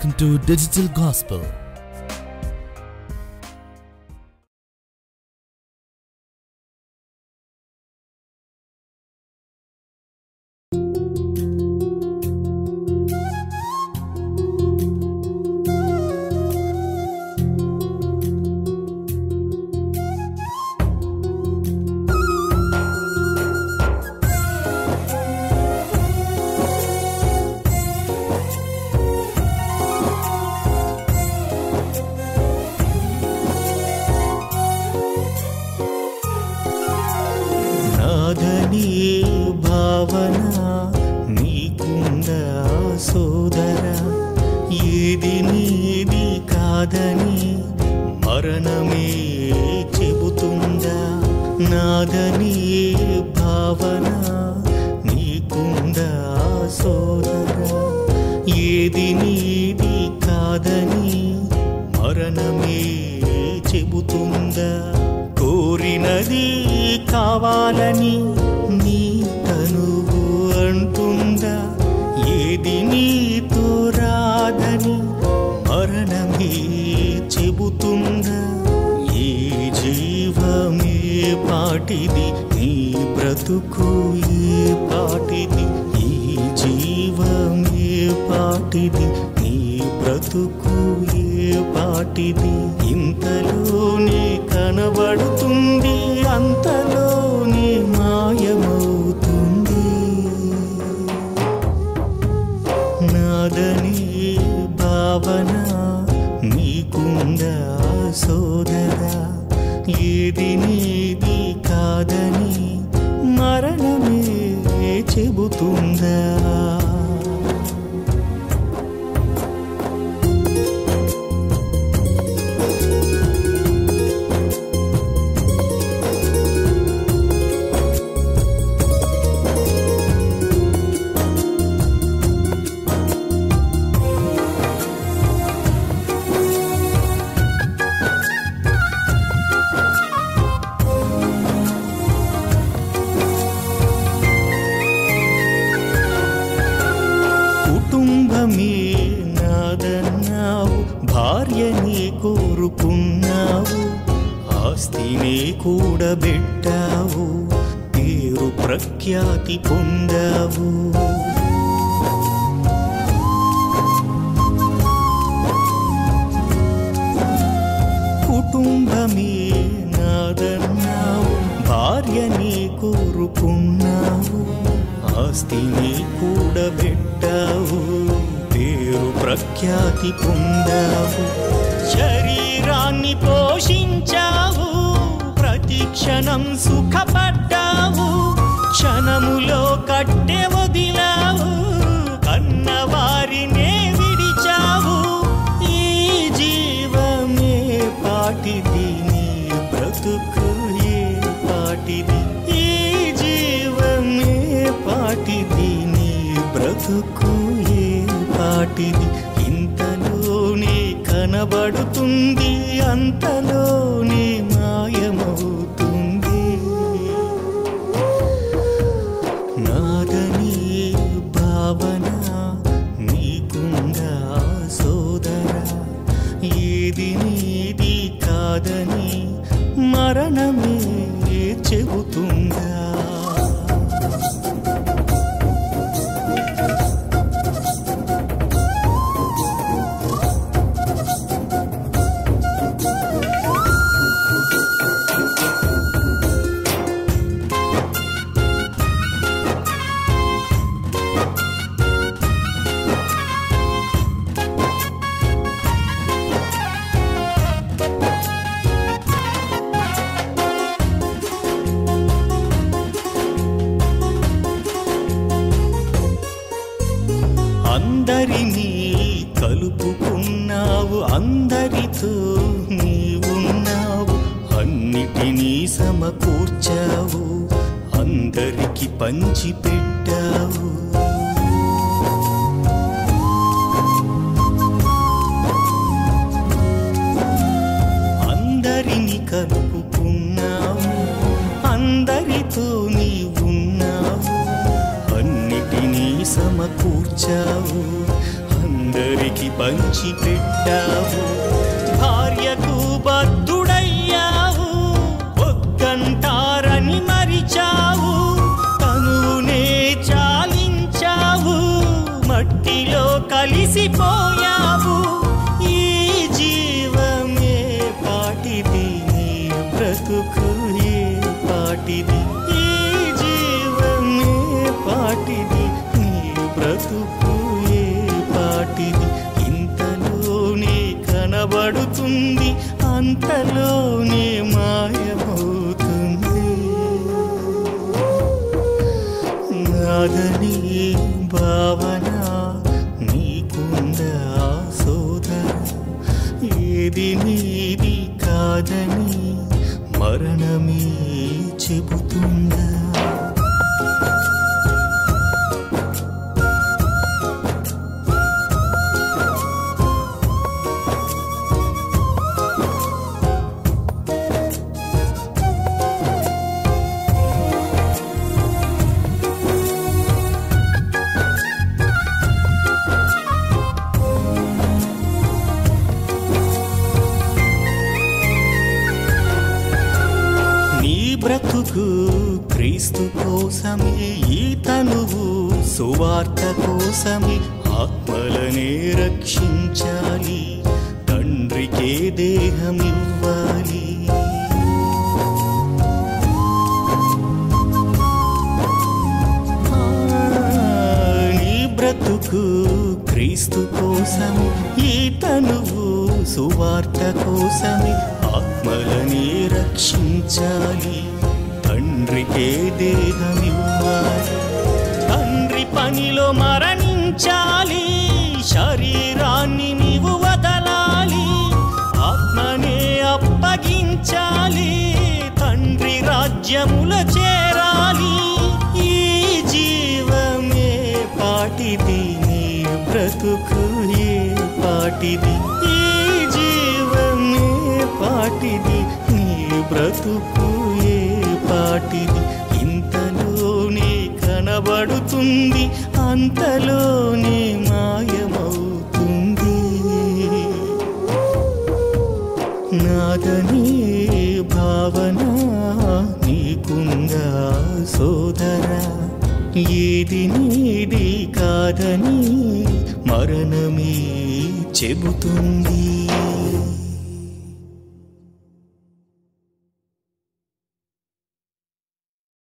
Welcome to Digital Gospel. నాదని భావన నీకుందా సోదర ఏది నీది కాదని మరణమే చెబుతుందా నాదని భావన నీకుందా సోదర ఏది నీది కాదని మరణమే చెబుతుందా కోరినది కావాలని నీ తనువు అంటుందా ఏది నీతో రాదని మరణమే చెబుతుందా ఈ జీవమే పాటిది నీ బ్రతుకు ఏ పాటిది ఈ జీవమే పాటిది నీ బ్రతుకు ఏ పాటిది ఇంతలోనే కనబడుతుంది అంతలోనే మాయమవుతుంది నాదని భావన నీకుందా సోదరా ఏది నీది కాదని మరణమే చెబుతుందా కుటుంబమే నాదన్నావు భార్యని కోరుకున్నావు ఆస్తిని కూడబెట్టావు పేరు ప్రఖ్యాతి పొందావు కుటుంబమే నాదన్నావు భార్యని కోరుకున్నావు ఆస్తిని కూడబెట్టావు పేరు ప్రఖ్యాతి పొందావు శరీరాన్ని పోషించావు ప్రతి క్షణం సుఖపడ్డావు క్షణములో కట్టె వదిలావు కన్నవారినే విడిచావు ఈ జీవమే పాటిది నీ బ్రతుకు ఏ పాటిది ఈ జీవమే పాటిది నీ బ్రతుకు ఏ పాటిది ఇంతలోనే కనబడుతుంది అంతలోనే మాయమవుతుంది నాదని భావన నీకుందా సోదరా ఏది నీది కాదని మరణమే చెబుతుందా అందరినీ కలుపుకున్నావు అందరితో నీవున్నావు అన్నిటినీ సమకూర్చావు అందరికి పంచి పెట్టావు అందరిని కలుపుకున్నావు అందరితో నీవున్నావు అన్నిటినీ సమకూర్చావు అందరికి పంచి పెట్టావు భార్యకు బద్ధుడయ్యావు ఒక్కంటారని మరిచావు తనువునే చాలించావు మట్టిలో కలిసిపోయావు ఈ జీవమే పాటిది నీ బ్రతుకు ఏ పాటిది ఈ జీవమే పాటిది నీ బ్రతుకు ఏ పాటిది ఇంతలోనే కనబడుతుంది అంతలోనే మాయమవుతుంది నాదని భావన నీకుందా సోదర ఏది నీది కాదని మరణమే చెబుతుందా నీ బ్రతుకు క్రీస్తు కోసమే ఈ తనువు సువార్త కోసమే ఆత్మలనే రక్షించాలి తండ్రికే దేహం ఇవ్వాలి నీ బ్రతుకు క్రీస్తు కోసం ఈ తనువు సువార్త కోసమే ఆత్మలని రక్షించాలి తండ్రికే దేహమివ్వాలి తండ్రి పనిలో మరణించాలి శరీరాన్ని నీవు వదలాలి ఆత్మనే అప్పగించాలి తండ్రి రాజ్యముల చేరాలి ఈ జీవమే పాటిది నీ బ్రతుకు ఏ పాటిది ఈ జీవమే పాటిది నీ బ్రతుకు ఏ పాటిది ఇంతలోనే కనబడుతుంది అంతలోనే మాయమవుతుంది నాదని భావన నీకుందా సోదరా ఏది నీది కాదని మరణమే చెబుతుంది